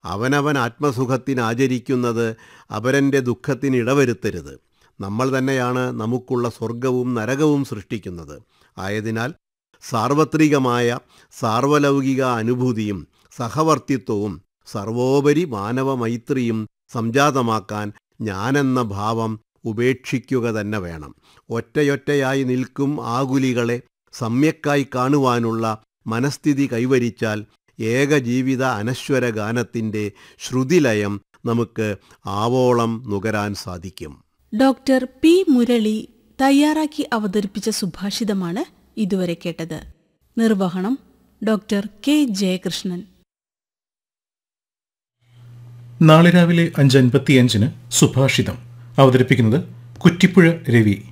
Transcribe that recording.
അവനവൻ ആത്മസുഖത്തിന് ആചരിക്കുന്നത് അപരൻ്റെ ദുഃഖത്തിന് ഇടവരുത്തരുത് നമ്മൾ തന്നെയാണ് നമുക്കുള്ള സ്വർഗവും നരകവും സൃഷ്ടിക്കുന്നത് ആയതിനാൽ സാർവത്രികമായ സാർവലൗകിക അനുഭൂതിയും സഹവർത്തിത്വവും സർവോപരി മാനവമൈത്രിയും സംജാതമാക്കാൻ ഞാനെന്ന ഭാവം ഉപേക്ഷിക്കുക തന്നെ വേണം ഒറ്റയൊറ്റയായി നിൽക്കും ആകുലികളെ സമ്യക്കായി കാണുവാനുള്ള മനസ്ഥിതി കൈവരിച്ചാൽ ഏകജീവിത അനശ്വര ഗാനത്തിൻ്റെ ശ്രുതിലയം നമുക്ക് ആവോളം നുകരാൻ സാധിക്കും ഡോക്ടർ പി മുരളി തയ്യാറാക്കി അവതരിപ്പിച്ച സുഭാഷിതമാണ് ഇതുവരെ കേട്ടത് നിർവഹണം ഡോക്ടർ കെ ജയകൃഷ്ണൻ നാളെ രാവിലെ അഞ്ച് അൻപത്തിയഞ്ചിന് സുഭാഷിതം അവതരിപ്പിക്കുന്നത് കുറ്റിപ്പുഴ രവി